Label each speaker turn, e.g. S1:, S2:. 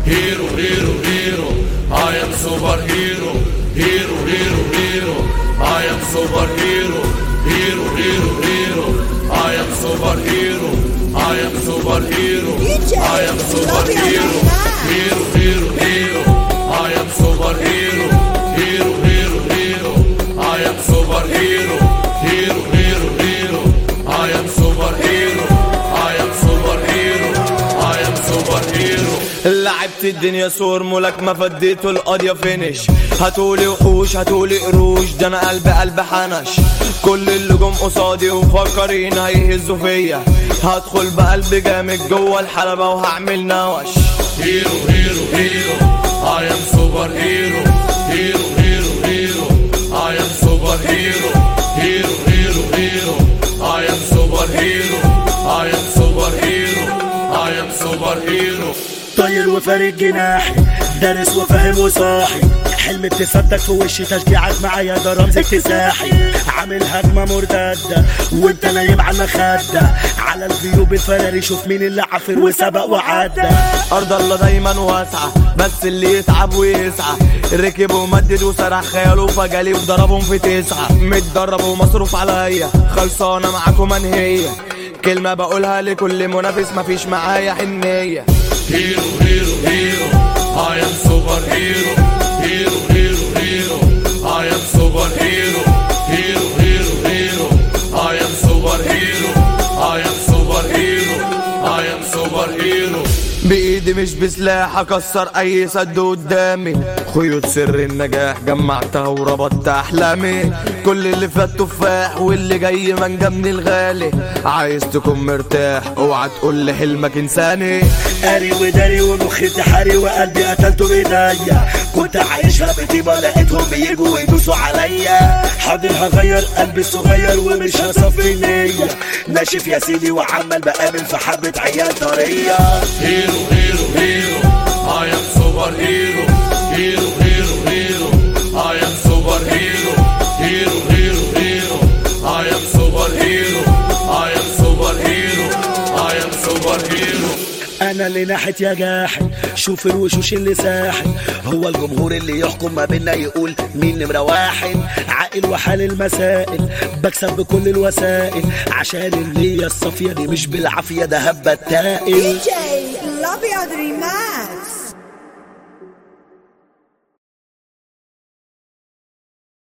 S1: hero, hero, hero. I am superhero, hero, hero, hero. I am superhero, hero, hero, hero. I am superhero, I am superhero, I am superhero, hero, hero, hero. I am superhero, hero, hero, hero. I am superhero, hero, hero, hero. I am superhero, I am superhero, I am superhero.
S2: لعبت الدنيا سور ملاكمة فديته القضية فينش هاتولي وحوش هاتولي قروش ده انا قلبي قلب حنش كل اللي جم قصادي ومفكرين هيهزوا فيا هدخل بقلب جامد جوه الحلبة وهعمل نوش
S1: Hero, hero, hero. I am superhero. Hero, hero, hero. I am superhero. Hero, hero, hero. I am superhero. I am superhero. I am superhero.
S3: طاير وفارق جناحي دارس وفاهم وصاحي حلم ابتسامتك في وشي تشجيعك معايا ده رمز اكتساحي عامل هجمة مرتدة وانت نايم على المخدة على الجيوب الفراري شوف مين اللي عافر وسبق وعدى
S2: ارض الله دايما واسعة بس اللي يتعب ويسعى ركب ومدد وسرح خياله فجالي وضربهم في تسعة متدرب ومصروف عليا خلصانة معاكم منهية كلمة بقولها لكل منافس مفيش معايا حنية
S1: Hero, hero, hero. I am superhero. Hero, hero, hero. I am superhero. Hero, hero, hero. I am superhero. I am superhero. I am superhero.
S2: بايدي مش بسلاح اكسر اي سد قدامي خيوط سر النجاح جمعتها وربطت احلامي كل اللي فات تفاح واللي جاي منجا من الغالي عايز تكون مرتاح اوعى تقول لي حلمك انساني
S3: قاري وداري ومخي انتحاري وقلبي قتلته بايديا كنت عايش في بطيبة لقيتهم بيجوا ويدوسوا عليا حاضر هغير قلبي الصغير ومش هصفي نية ناشف يا سيدي وعمال بقابل في حبة عيال طرية
S1: Hero, hero, hero. I am superhero. Hero, hero, hero. I am superhero. Hero, hero, hero. I am superhero. I am superhero. I am superhero.
S3: انا اللي ناحت يا جاحد شوف الوشوش اللي ساحل هو الجمهور اللي يحكم ما بينا يقول مين نمرة واحد عاقل وحال المسائل بكسب بكل الوسائل عشان النية الصافية دي مش بالعافية ده هبة التائل
S4: DJ Love Adriman.